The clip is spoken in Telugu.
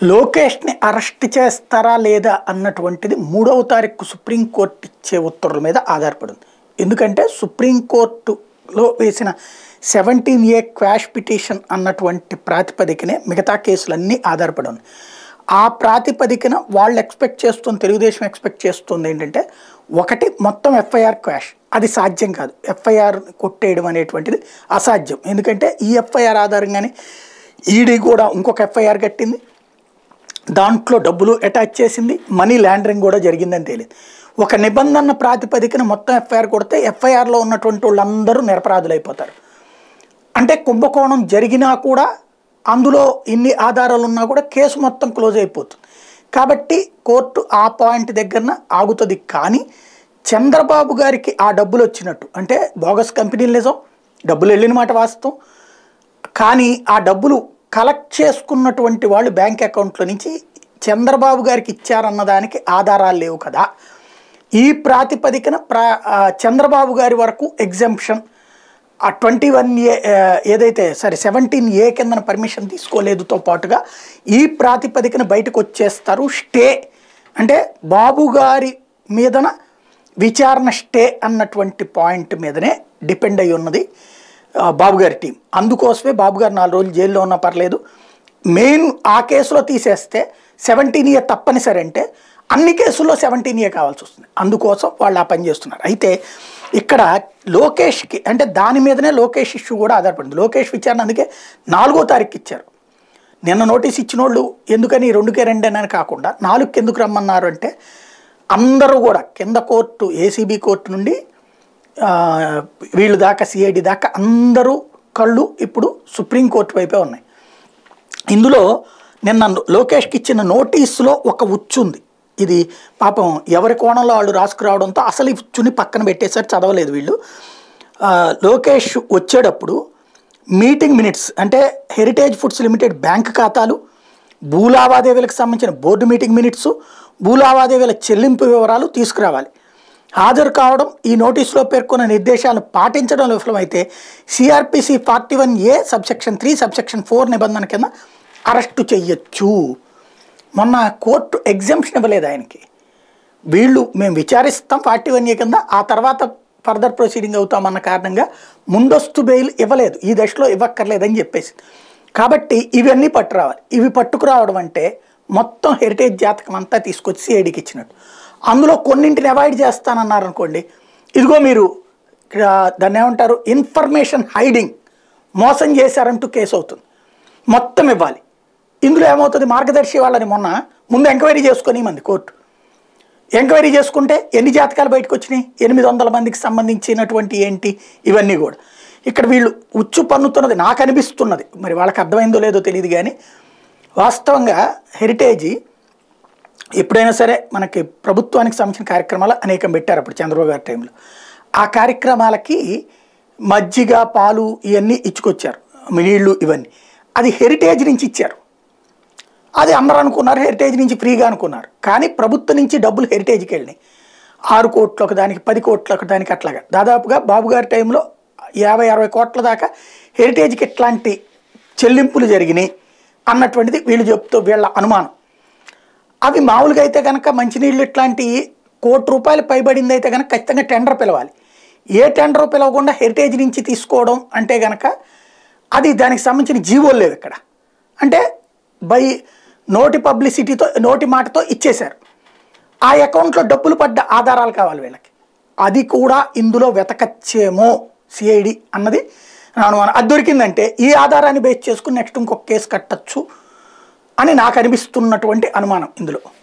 లోకేష్ని అరెస్ట్ చేస్తారా లేదా అన్నటువంటిది మూడవ తారీఖు సుప్రీంకోర్టు ఇచ్చే ఉత్తర్వుల మీద ఆధారపడింది ఎందుకంటే సుప్రీంకోర్టులో వేసిన సెవెంటీన్ ఏ క్వాష్ పిటిషన్ అన్నటువంటి ప్రాతిపదికనే మిగతా కేసులన్నీ ఆధారపడి ఉన్నాయి ఆ ప్రాతిపదికన వాళ్ళు ఎక్స్పెక్ట్ చేస్తుంది తెలుగుదేశం ఎక్స్పెక్ట్ చేస్తుంది ఏంటంటే ఒకటి మొత్తం ఎఫ్ఐఆర్ క్వాష్ అది సాధ్యం కాదు ఎఫ్ఐఆర్ కొట్టేయడం అనేటువంటిది అసాధ్యం ఎందుకంటే ఈ ఎఫ్ఐఆర్ ఆధారంగానే ఈడీ కూడా ఇంకొక ఎఫ్ఐఆర్ కట్టింది దాంట్లో డబ్బులు అటాచ్ చేసింది మనీ ల్యాండరింగ్ కూడా జరిగిందని తేలింది ఒక నిబంధన ప్రాతిపదికన మొత్తం ఎఫ్ఐఆర్ కొడితే ఎఫ్ఐఆర్లో ఉన్నటువంటి వాళ్ళందరూ నిరపరాధులైపోతారు అంటే కుంభకోణం జరిగినా కూడా అందులో ఇన్ని ఆధారాలు ఉన్నా కూడా కేసు మొత్తం క్లోజ్ అయిపోతుంది కాబట్టి కోర్టు ఆ పాయింట్ దగ్గరన ఆగుతుంది కానీ చంద్రబాబు గారికి ఆ డబ్బులు వచ్చినట్టు అంటే బోగస్ కంపెనీలు నిజం డబ్బులు వెళ్ళిన మాట వాస్తవం కానీ ఆ డబ్బులు కలెక్ట్ చేసుకున్నటువంటి వాళ్ళు బ్యాంక్ అకౌంట్లో నుంచి చంద్రబాబు గారికి ఇచ్చారన్న దానికి ఆధారాలు లేవు కదా ఈ ప్రాతిపదికన ప్రా ఆ, చంద్రబాబు గారి వరకు ఎగ్జంప్షన్ ఆ ట్వంటీ వన్ ఏ ఏదైతే సరే సెవెంటీన్ ఏ కిందన పర్మిషన్ తీసుకోలేదుతో పాటుగా ఈ ప్రాతిపదికన బయటకు వచ్చేస్తారు స్టే అంటే బాబు గారి మీదన విచారణ స్టే అన్నటువంటి పాయింట్ మీదనే డిపెండ్ అయి ఉన్నది ఆ, బాబు గారి టీం అందుకోసమే బాబు గారు నాలుగు రోజులు జైల్లో ఉన్నా పర్లేదు మెయిన్ ఆ కేసులో తీసేస్తే సెవెంటీన్ ఇయర్ తప్పనిసరి అంటే అన్ని కేసుల్లో సెవెంటీన్ ఇయర్ కావాల్సి వస్తుంది అందుకోసం వాళ్ళు ఆ పని చేస్తున్నారు అయితే ఇక్కడ లోకేష్కి అంటే దాని మీదనే లోకేష్ ఇష్యూ కూడా ఆధారపడింది లోకేష్ విచారణ అందుకే నాలుగో తారీఖు ఇచ్చారు నిన్న నోటీస్ ఇచ్చిన వాళ్ళు ఎందుకని రెండుకే రెండు అని కాకుండా నాలుగుకి ఎందుకు రమ్మన్నారు అంటే అందరూ కూడా కింద కోర్టు ఏసీబీ కోర్టు నుండి ఆ, వీళ్ళు దాకా సిఐడి దాకా అందరూ కళ్ళు ఇప్పుడు సుప్రీంకోర్టు వైపే ఉన్నాయి ఇందులో నిన్న లోకేష్కి ఇచ్చిన నోటీసులో ఒక ఉచ్చుంది ఇది పాపం ఎవరి కోణంలో వాళ్ళు రాసుకురావడంతో అసలు ఈ ఉచ్చుని పక్కన పెట్టేసరి చదవలేదు వీళ్ళు ఆ, లోకేష్ వచ్చేటప్పుడు మీటింగ్ మినిట్స్ అంటే హెరిటేజ్ ఫుడ్స్ లిమిటెడ్ బ్యాంక్ ఖాతాలు భూ లావాదేవీలకు సంబంధించిన బోర్డు మీటింగ్ మినిట్స్ భూ లావాదేవీల చెల్లింపు వివరాలు తీసుకురావాలి హాజరు కావడం ఈ నోటీసులో పేర్కొన్న నిర్దేశాలను పాటించడం విఫలమైతే CRPC forty one A subsection three subsection four నిబంధన కింద అరెస్టు చెయ్యొచ్చు మొన్న కోర్టు ఎగ్జామ్షన్ ఇవ్వలేదు ఆయనకి వీళ్ళు మేము విచారిస్తాం ఫార్టీ వన్ ఏ కింద ఆ తర్వాత ఫర్దర్ ప్రొసీడింగ్ అవుతామన్న కారణంగా ముందస్తు బెయిల్ ఇవ్వలేదు ఈ దశలో ఇవ్వక్కర్లేదని చెప్పేసి కాబట్టి ఇవన్నీ పట్టురావాలి ఇవి పట్టుకురావడం అంటే మొత్తం హెరిటేజ్ జాతకం అంతా తీసుకొచ్చి సిఐడికి ఇచ్చినట్టు అందులో కొన్నింటిని అవాయిడ్ చేస్తానన్నారు అనుకోండి ఇదిగో మీరు ఇక్కడ దాన్ని ఏమంటారు ఇన్ఫర్మేషన్ హైడింగ్ మోసం చేశారంటూ కేసు అవుతుంది మొత్తం ఇవ్వాలి ఇందులో ఏమవుతుంది మార్గదర్శి వాళ్ళని మొన్న ముందు ఎంక్వైరీ చేసుకొని మంది కోర్టు ఎంక్వైరీ చేసుకుంటే ఎన్ని జాతకాలు బయటకు వచ్చినాయి ఎనిమిది వందల మందికి సంబంధించినటువంటి ఏంటి ఇవన్నీ కూడా ఇక్కడ వీళ్ళు ఉచ్చు పన్నుతున్నది నాకు అనిపిస్తున్నది మరి వాళ్ళకి అర్థమైందో లేదో తెలియదు కానీ వాస్తవంగా హెరిటేజీ ఎప్పుడైనా సరే మనకి ప్రభుత్వానికి సంబంధించిన కార్యక్రమాలు అనేకం పెట్టారు అప్పుడు చంద్రబాబు గారి టైంలో ఆ కార్యక్రమాలకి మజ్జిగ పాలు ఇవన్నీ ఇచ్చుకొచ్చారు నీళ్ళు ఇవన్నీ అది హెరిటేజ్ నుంచి ఇచ్చారు అది అందరూ అనుకున్నారు హెరిటేజ్ నుంచి ఫ్రీగా అనుకున్నారు కానీ ప్రభుత్వం నుంచి డబ్బులు హెరిటేజ్కి వెళ్ళినాయి ఆరు కోట్ల ఒక దానికి పది కోట్ల ఒక దానికి అట్లాగా దాదాపుగా బాబు గారి టైంలో యాభై అరవై కోట్ల దాకా హెరిటేజ్కి ఇట్లాంటి చెల్లింపులు జరిగినాయి అన్నటువంటిది వీళ్ళు చెప్తూ వీళ్ళ అనుమానం అవి మామూలుగా అయితే కనుక మంచినీళ్ళు ఇట్లాంటి కోటి రూపాయలు పైబడింది అయితే కనుక ఖచ్చితంగా టెండర్ పిలవాలి ఏ టెండర్ పిలవకుండా హెరిటేజ్ నుంచి తీసుకోవడం అంటే కనుక అది దానికి సంబంధించిన జీవోలు లేవు ఇక్కడ అంటే బై నోటి పబ్లిసిటీతో నోటి మాటతో ఇచ్చేశారు ఆ అకౌంట్లో డబ్బులు పడ్డ ఆధారాలు కావాలి వీళ్ళకి అది కూడా ఇందులో వెతకచ్చేమో సిఐడి అన్నది నా అనుమానం అది దొరికిందంటే ఈ ఆధారాన్ని బేస్ చేసుకుని నెక్స్ట్ ఇంకొక కేసు కట్టచ్చు అని నాకు అనిపిస్తున్నటువంటి అనుమానం ఇందులో